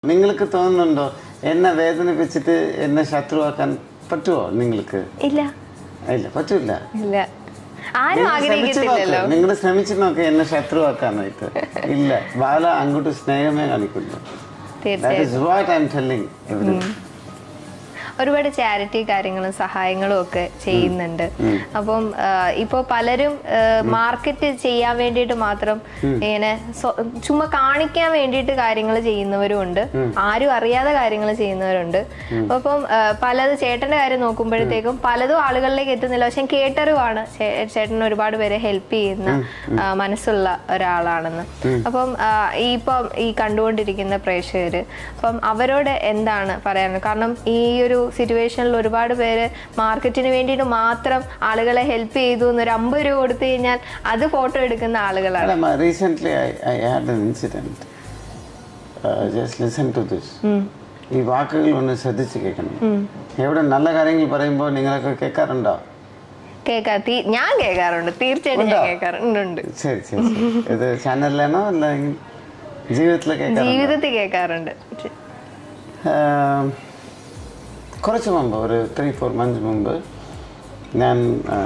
നിങ്ങൾക്ക് തോന്നുന്നുണ്ടോ എന്നെ വേദനിപ്പിച്ചിട്ട് എന്നെ ശത്രുവാക്കാൻ പറ്റുമോ നിങ്ങൾക്ക് ഇല്ല ഇല്ല പറ്റൂല ഇല്ല ആരും ആഗ്രഹിക്കത്തില്ലല്ലോ നിങ്ങൾ ശ്രമിച്ചു നോക്ക് എന്നെ ശത്രുവാക്കാനായിട്ട് ഇല്ല ബാല അങ്ങോട്ട് സ്നേഹമേ കാണിക്കില്ല തീർച്ചയായും that is what I am telling every ഒരുപാട് ചാരിറ്റി കാര്യങ്ങളും സഹായങ്ങളും ഒക്കെ ചെയ്യുന്നുണ്ട് അപ്പം ഇപ്പോൾ പലരും മാർക്കറ്റ് ചെയ്യാൻ വേണ്ടിയിട്ട് മാത്രം ഇങ്ങനെ സ്വ- ചുമ്മാ കാണിക്കാൻ വേണ്ടിയിട്ട് കാര്യങ്ങൾ ചെയ്യുന്നവരും ഉണ്ട് ആരും അറിയാതെ കാര്യങ്ങൾ ചെയ്യുന്നവരുണ്ട് അപ്പം ആ, പലത് ചേട്ടന്റെ കാര്യം നോക്കുമ്പോഴത്തേക്കും പലതും ആളുകളിലേക്ക് എത്തുന്നില്ല പക്ഷെ കേട്ടറിവാണ് ചേ- ചേട്ടൻ ഒരുപാട് പേരെ ഹെൽപ്പ് ചെയ്യുന്ന ആ, മനസ്സുള്ള ഒരാളാണെന്ന് അപ്പം ആ, ഈ ഇപ്പം ഈ കണ്ടുകൊണ്ടിരിക്കുന്ന പ്രേക്ഷകര് അപ്പം അവരോട് എന്താണ് പറയാനുള്ളത് കാരണം ഈ ഒരു സിറ്റുവേഷനിൽ ഒരുപാട് പേര് മാർക്കറ്റിന് വേണ്ടിയിട്ട് മാത്രം ആളുകളെ ഹെൽപ്പ് ചെയ്തു എന്നൊരു അമ്പത് രൂപ കൊടുത്തു കഴിഞ്ഞാൽ അത് ഫോട്ടോ എടുക്കുന്ന ആളുകളാണ് recent I I had an incident just listen to this ഈ വാക്കുകൾ ഒന്ന് ശ്രദ്ധിച്ച് കേൾക്കണം എവിടെ നല്ല കാര്യങ്ങൾ പറയുമ്പോൾ നിങ്ങളൊക്കെ കേൾക്കാറുണ്ടോ കേൾക്കാ തീ- ഞാൻ കേൾക്കാറുണ്ട് തീർച്ചയായിട്ടും ഞാൻ ഉണ്ടോ? കേൾക്കാറുണ്ട് ഉണ്ട് ശരി ശരി ശരി. ഇത് ചാനലിലാണോ അല്ലെങ്കിൽ ജീവിതത്തിൽ കേൾക്കാറുണ്ടോ ജീവിതത്തിൽ കേൾക്കാറുണ്ട് ആം, കുറച്ച് മുമ്പ് ഒരു ത്രീ ഫോർ മന്ത്സ് മുമ്പ് ഞാൻ ആ,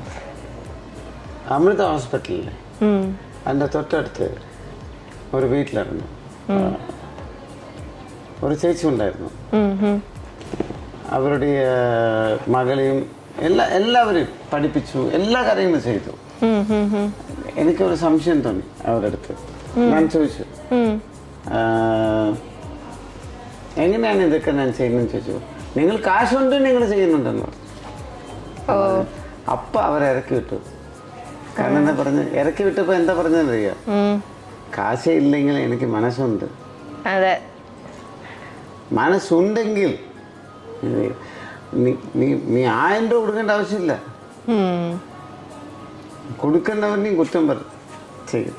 അമൃത ഹോസ്പിറ്റലിൽ ഉം. അതിൻ്റെ തൊട്ടടുത്ത് ഒരു വീട്ടിലായിരുന്നു ആ, ഒരു ചേച്ചി ഉണ്ടായിരുന്നു ഉം, ഉം. അവരുടെ ആ, മകളെയും എല്ലാ എല്ലാവരെയും പഠിപ്പിച്ചു എല്ലാ കാര്യങ്ങളും ചെയ്തു ഉം, ഉം, ഉം. എനിക്കൊരു സംശയം തോന്നി അവരുടെ അടുത്ത് ഞാൻ ചോദിച്ചു ഉം. ആ, എങ്ങനെയാണ് ഇതൊക്കെ ഞാൻ ചെയ്യുന്നത് ചോദിച്ചു നിങ്ങൾ കാശുണ്ട് നിങ്ങൾ ചെയ്യുന്നുണ്ടെന്ന് പറഞ്ഞു. ഓ അപ്പ അവരെ ഇറക്കി വിട്ടു കാരണം എന്താ പറഞ്ഞ് ഇറക്കി വിട്ടപ്പോ എന്താ പറഞ്ഞറിയോ ഉം. കാശേ ഇല്ലെങ്കിൽ എനിക്ക് മനസ്സുണ്ട് അതെ മനസ്സുണ്ടെങ്കിൽ നീ- നീ- നീ നീ ആയിരം രൂപ കൊടുക്കേണ്ട ആവശ്യമില്ല ഉം. കൊടുക്കേണ്ടവരെയും കുറ്റം പറ ചെയ്യും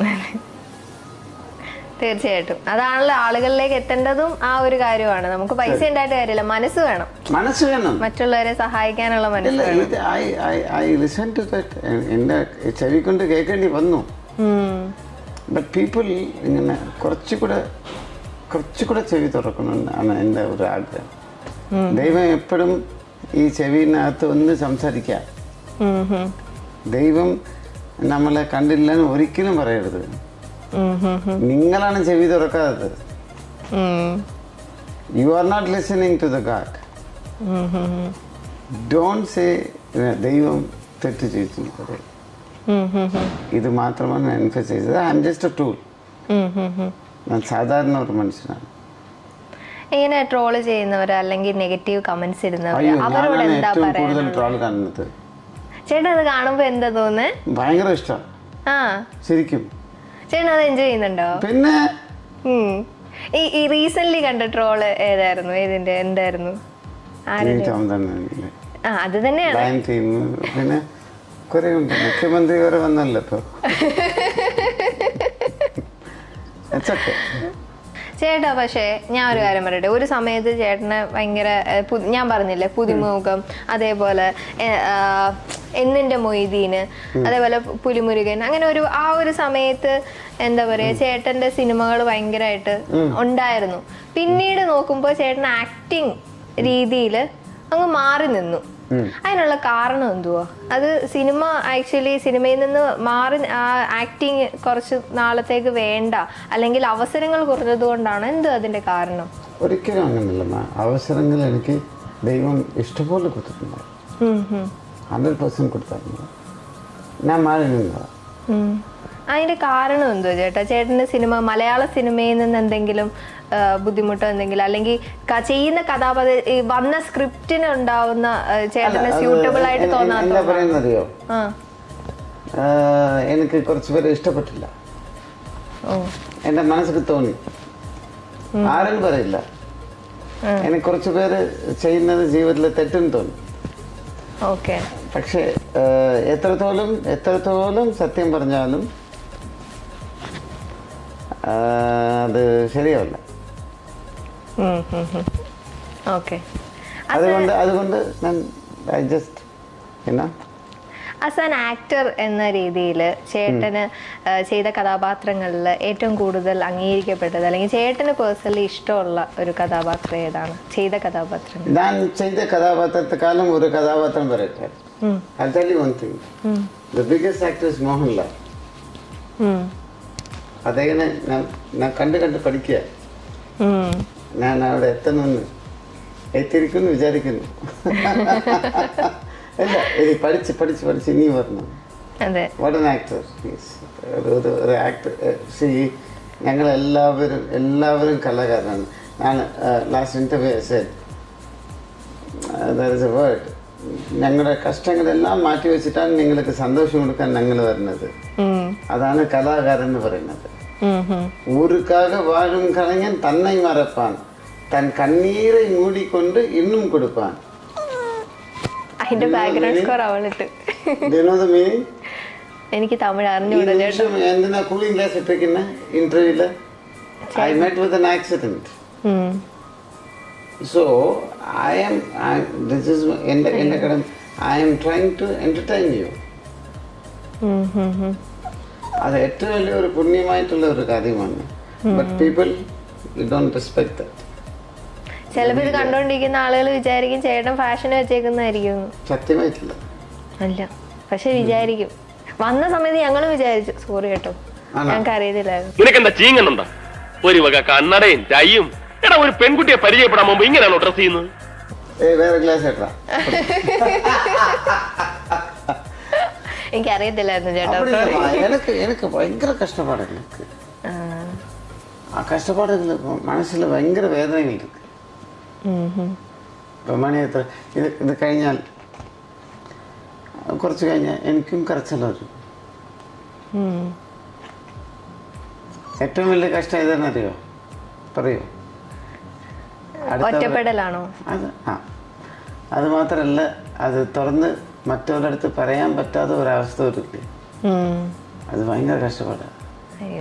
തീർച്ചയായിട്ടും അതാണല്ലോ ആളുകളിലേക്ക് എത്തേണ്ടതും ആ ഒരു കാര്യമാണ് നമുക്ക് പൈസ ഉണ്ടായിട്ട് കാര്യമില്ല മനസ്സ് വേണം മനസ്സ് വേണം മറ്റുള്ളവരെ സഹായിക്കാനുള്ള മനസ്സ് ഇല്ല ഇത് I I I listen to that എൻ്റെ ചെവി കൊണ്ട് കേൾക്കേണ്ടി വന്നു ഉം. ബട്ട് പീപ്പിൾ ഇങ്ങനെ കുറച്ചുകൂടെ കുറച്ചുകൂടെ ചെവി തുറക്കണമെന്നാണ് എൻ്റെ ഒരു ആഗ്രഹം ദൈവം എപ്പോഴും ഈ ചെവിനകത്ത് ഒന്ന് സംസാരിക്കുക ഉം, ഉം. ദൈവം നമ്മളെ കണ്ടില്ലെന്ന് ഒരിക്കലും പറയരുത് ഉം, ഉം, ഉം. നിങ്ങളാണ് ചെവി തുറക്കാത്തത് ഉം. You are not listening to the god ഉം, ഉം, ഉം. ഡോണ്ട് സേ ദൈവം തെറ്റ് ചെയ്തു എന്ന് പറയും ഉം, ഉം, ഉം. ഇത് മാത്രമാണ് എൻഫസ് ചെയ്തത് I am just a tool ഉം, ഉം, ഉം. ഞാൻ സാധാരണ ഒരു മനുഷ്യനാണ് ഇങ്ങനെ ട്രോള് ചെയ്യുന്നവര് അല്ലെങ്കിൽ നെഗറ്റീവ് കമന്റ്സ് ഇടുന്നവര് അയ്യോ അവരോട് ഞാനാണ് എന്താ ഏറ്റവും കൂടുതൽ പറയാനുള്ളത് ട്രോൾ കാണുന്നത് ചേട്ടൻ അത് കാണുമ്പോ എന്താ തോന്നുന്നേ ഭയങ്കര ഇഷ്ടം ആ ശരിക്കും ചേട്ടൻ അത് എൻജോയ് ചെയ്യുന്നുണ്ടോ പിന്നെ ഉം. ഈ ഈ റീസെന്റ് കണ്ട ട്രോള് ഏതായിരുന്നു ഏതിന്റെ എന്തായിരുന്നു ആരുടെ ടീം തന്നെ ആ അത് തന്നെയാണ് ലയൺ ടീം പിന്നെ കുറെ ഉണ്ട് മുഖ്യമന്ത്രി വരെ വന്നല്ലോ ഇപ്പൊ It's okay. ചേട്ടാ പക്ഷേ ഞാൻ ഒരു കാര്യം പറയട്ടെ ഒരു സമയത്ത് ചേട്ടന് ഭയങ്കര ഏഹ്, പു- ഞാൻ പറഞ്ഞില്ലേ പുതുമുഖം അതേപോലെ ഏഹ്, ആ, എന്നിന്റെ മൊയ്തീന് അതേപോലെ പുലിമുരുകൻ അങ്ങനെ ഒരു ആ ഒരു സമയത്ത് എന്താ പറയാ ചേട്ടന്റെ സിനിമകൾ ഭയങ്കരമായിട്ട് ഉണ്ടായിരുന്നു പിന്നീട് നോക്കുമ്പോൾ ചേട്ടൻ ആക്ടിങ് രീതിയിൽ അങ്ങ് മാറി നിന്നു അതിനുള്ള കാരണം എന്തുവാ അത് സിനിമ ആക്ച്വലി സിനിമയിൽ നിന്ന് മാറി ആക്ടിങ് കുറച്ച് നാളത്തേക്ക് വേണ്ട അല്ലെങ്കിൽ അവസരങ്ങൾ കുറഞ്ഞത് കൊണ്ടാണ് എന്ത് അതിന്റെ കാരണം ഒരിക്കലും അങ്ങനെയല്ല അവസരങ്ങൾ എനിക്ക് ദൈവം ഇഷ്ടംപോലെ കൊടുത്തിട്ടുണ്ട് ഉം, ഉം, ഹൺഡ്രഡ് പെർസെന്റ് കൊടുത്തിട്ടുണ്ട് ഞാൻ മാറി നിന്നതാ ഉം. അതിന്റെ കാരണം എന്തുവാ ചേട്ടാ ചേട്ടന്റെ സിനിമ മലയാള സിനിമയിൽ നിന്ന് എന്തെങ്കിലും ആ, ബുദ്ധിമുട്ടോ എന്തെങ്കിലും അല്ലെങ്കിൽ ക- ചെയ്യുന്ന കഥാപാത്ര ഈ വന്ന സ്ക്രിപ്റ്റിന് ഉണ്ടാവുന്ന ആ, ചേട്ടന് അത് സ്യൂട്ടബിൾ ആയിട്ട് എ- എ- എന്താ തോന്നാത്ത പറയുന്നറിയോ ആ ആഹ് എനിക്ക് കുറച്ച് പേരെ ഇഷ്ടപ്പെട്ടില്ല ഓ എൻ്റെ മനസ്സിൽ തോന്നി ആരും പറയില്ല എനിക്ക് കുറച്ച് പേര് ചെയ്യുന്നത് ജീവിതത്തിൽ തെറ്റെന്ന് തോന്നി ഓക്കെ പക്ഷേ ആഹ് എത്രത്തോളം എത്രത്തോളം സത്യം പറഞ്ഞാലും ആഹ് അത് ശരിയാവില്ല ഓക്കെ അതുകൊണ്ട് അതുകൊണ്ട് ഞാൻ ഐ ജസ്റ്റ് എന്നാ ആസ് ആൻ ആക്ടർ എന്ന രീതിയിൽ ചേട്ടന് ആ, ചെയ്ത കഥാപാത്രങ്ങളിൽ ഏറ്റവും കൂടുതൽ അംഗീകരിക്കപ്പെട്ടത് അല്ലെങ്കിൽ ചേട്ടന് പേഴ്സണലി ഇഷ്ടമുള്ള ഒരു കഥാപാത്രം ഏതാണ് ചെയ്ത കഥാപാത്രങ്ങൾ ഞാൻ ചെയ്ത കഥാപാത്രത്തെക്കാളും ഒരു കഥാപാത്രം പറയട്ടെ ഉം. I'll tell you one thing. The biggest actor is Mohanlal ഉം. അദ്ദേഹനെ ഞാൻ ഞാൻ കണ്ട് കണ്ട് പഠിക്കുക ഉം. ഞാൻ അവിടെ എത്തണമെന്ന് എത്തിയിരിക്കുന്നു വിചാരിക്കുന്നു അല്ല ഇത് പഠിച്ച് പഠിച്ച് പഠിച്ച് ഇനി വരണം അതെ വാട്ട് ആൻ ആക്ടർ ഒരു ഒരു ആക്ടർ സി ഞങ്ങളെല്ലാവരും എല്ലാവരും കലാകാരനാണ് ഞാൻ last interview said there is a word ഞങ്ങളുടെ കഷ്ടങ്ങളെല്ലാം മാറ്റി വെച്ചിട്ടാണ് നിങ്ങൾക്ക് സന്തോഷം കൊടുക്കാൻ ഞങ്ങൾ വരുന്നത് ഉം. അതാണ് കലാകാരൻ എന്ന് പറയുന്നത് ഉം. ഉം. ஊருக்காக வாழும் கலைஞன் தன்னை மறப்பான் தன் கண்ணீரை மூடிக்கொண்டு இன்னும் கொடுப்பான் അതിന്റെ ബാക്ക്ഗ്രൗണ്ട് സ്കോർ അവളിട്ട് Do you know the meaning? എനിക്ക് തമിഴ് ഈ അറിഞ്ഞുകൂടാ ചേട്ടാ നിമിഷം എന്തിനാ കൂളിംഗ് ഗ്ലാസ് ഇട്ടിരിക്കുന്ന ഇന്റർവ്യൂല് I met with an accident ഉം. So I am this is എൻ്റെ എൻ്റെ കടം I am trying to entertain you ഉം. ഉം. ഉം. അത് ഏറ്റവും വലിയ ഒരു പുണ്യമായിട്ടുള്ള ഒരു കാര്യമാണ് but people you don't respect that ചിലപ്പോ ഇത് കണ്ടോണ്ടിരിക്കുന്ന ആളുകൾ വിചാരിക്കും ചേട്ടൻ ഫാഷൻ വെച്ചേക്കുന്നതായിരിക്കും സത്യമായിട്ടില്ല അല്ല പക്ഷെ വിചാരിക്കും വന്ന സമയത്ത് ഞങ്ങളും വിചാരിച്ചു സോറി കേട്ടോ ആണോ? ഞങ്ങൾക്ക് അറിയത്തില്ലായിരുന്നു നിനക്കെന്താ ചീങ്ങുന്നുണ്ടോ ഒരു വക കണ്ണടയും ടൈയും എടാ ഒരു പെൺകുട്ടിയെ പരിചയപ്പെടാൻ മുമ്പ് ഇങ്ങനെയാണോ ഡ്രസ് ചെയ്യുന്നത് ഏ വേറെ ഗ്ലാസ് ഏട്ടാ എനിക്ക് അറിയത്തില്ലായിരുന്നു ചേട്ടാ அப்படி സോറി இல்லைம்மா. எனக்கு எனக்கு பயங்கர கஷ்டப்பாடு இருக்கு ആ കഷ്ടപ്പാടുകൾ മനസ്സിൽ ഭയങ്കര വേദനകൾ ഇருக்கு ഇപ്പം മണി എത്ര ഇത് ഇത് കഴിഞ്ഞാൽ കുറച്ച് കഴിഞ്ഞാൽ എനിക്കും കരച്ചിൽ വരും ഏറ്റവും വലിയ കഷ്ടം ഇതെന്നറിയോ പറയോ അടുത്ത ഒറ്റപ്പെടലാണോ അത് ആ അത് മാത്രമല്ല അത് തുറന്ന് മറ്റവരുടെ അടുത്ത് പറയാൻ പറ്റാത്ത ഒരവസ്ഥ വരില്ലേ ഉം. അത് ഭയങ്കര കഷ്ടപ്പാടാണ് അയ്യോ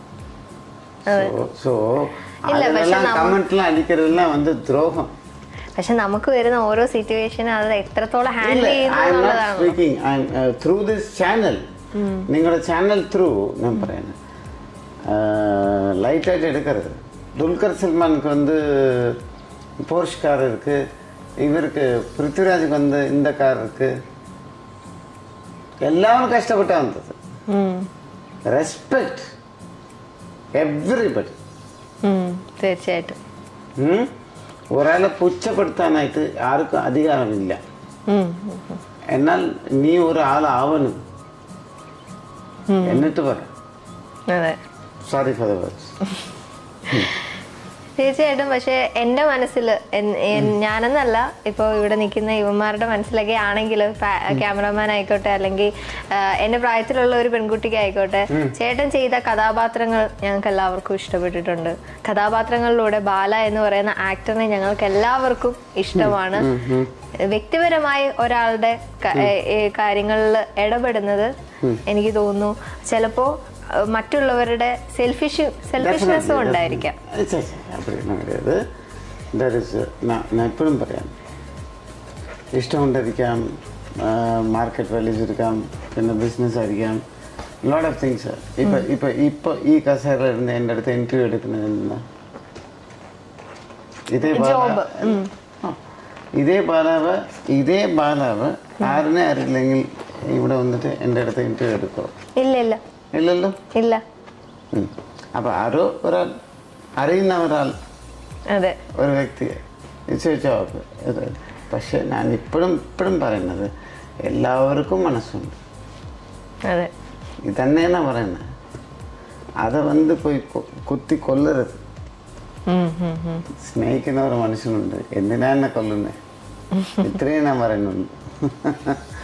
ஸோ இல்ல, அதெல்லாம் പക്ഷെ നമ്മ- கமெண்ட்லாம் அடிக்கிறதுலாம் வந்து துரோகம் പക്ഷെ നമുക്ക് വരുന്ന ഓരോ സിറ്റുവേഷനും അത് എത്രത്തോളം இல்ல ഹാൻഡിൽ ചെയ്യുന്നു ஐ எம் நாட் എന്നുള്ളതാണ് speaking I am through this channel നിങ്ങളുടെ ചാനൽ ത്രൂ ഞാൻ പറയുന്നത് லைட்டாയിട്ട് எடுக்கிறது துல்கர் சல்மானுக்கு வந்து போர்ஷ் கார் இருக்கு இவருக்கு பிருத்விராஜுக்கு வந்து இந்த கார் இருக்கு எல்லாரும் கஷ்டப்பட்டு வந்தது ഉം. ரெஸ்பெக்ட் എവ്രിബഡി ഉം. തീർച്ചയായിട്ടും ഉം? ഒരാളെ പുച്ഛപ്പെടുത്താനായിട്ട് ആർക്കും അധികാരമില്ല ഉം. എന്നാൽ നീ ഒരാളാവണം എന്നിട്ട് പറ അതെ സോറി ഫോർ ദ വേർഡ്സ് തീർച്ചയായിട്ടും പക്ഷെ എൻ്റെ മനസ്സിൽ ഞാനെന്നല്ല ഇപ്പോൾ ഇവിടെ നിൽക്കുന്ന യുവന്മാരുടെ മനസ്സിലൊക്കെ ആണെങ്കിൽ ക്യാമറമാൻ ആയിക്കോട്ടെ അല്ലെങ്കിൽ ആ, എൻ്റെ പ്രായത്തിലുള്ള ഒരു പെൺകുട്ടിക്ക് ആയിക്കോട്ടെ ചേട്ടൻ ചെയ്ത കഥാപാത്രങ്ങൾ ഞങ്ങൾക്ക് എല്ലാവർക്കും ഇഷ്ടപ്പെട്ടിട്ടുണ്ട് കഥാപാത്രങ്ങളിലൂടെ ബാല എന്ന് പറയുന്ന ആക്ടറിനെ ഞങ്ങൾക്ക് എല്ലാവർക്കും ഇഷ്ടമാണ് വ്യക്തിപരമായി ഒരാളുടെ കാര്യങ്ങളിൽ ഇടപെടുന്നത് എനിക്ക് തോന്നുന്നു ചിലപ്പോ ആ, മറ്റുള്ളവരുടെ സെൽഫിഷ് സെൽഫിഷ്നെസ്സും ഉണ്ടായിരിക്കാം அப்படி என்ன கிடையாது ദാറ്റ് ഇസ് ഞാൻ എപ്പോഴും പറയാം ഇഷ്ടമുണ്ടായിരിക്കാം മാർക്കറ്റ് വാല്യൂസ് ഇരിക്കാം പിന്നെ ബിസിനസ് ആയിരിക്കാം ലോട്ട് ഓഫ് തിങ്സ് ഇപ്പൊ ഇപ്പൊ ഇപ്പൊ ഈ കസേരയിലിരുന്ന് എൻ്റെ അടുത്ത് ഇന്റർവ്യൂ എടുക്കുന്നത് എന്താ ഇതേ Job. ബാല ആ. ഇതേ ബാലാവ് ഇതേ ബാലാവ് ആരിനെ അറിയില്ലെങ്കിൽ ഇവിടെ വന്നിട്ട് എൻ്റെ അടുത്ത് ഇന്റർവ്യൂ എടുക്കുമോ ഇല്ല ഇല്ല ഇല്ലല്ലോ ഇല്ല ഉം. അപ്പൊ ആരോ ഒരാൾ അറിയുന്ന ഒരാൾ അതെ ഒരു വ്യക്തി ചോദിച്ചോ ഇത് പക്ഷെ ഞാൻ ഇപ്പോഴും ഇപ്പോഴും പറയുന്നത് എല്ലാവർക്കും മനസ്സുണ്ട് അതെ ഇതന്നെയാണ് പറയുന്നത് അത് വന്ന് പോയി കൊ- കുത്തി കൊല്ലരുത് ഉം, ഉം, ഉം. സ്നേഹിക്കുന്ന ഒരു മനുഷ്യനുണ്ട് എന്തിനാ എന്നെ കൊല്ലുന്നത് ഇത്രയും ഞാൻ പറയുന്നുള്ളൂ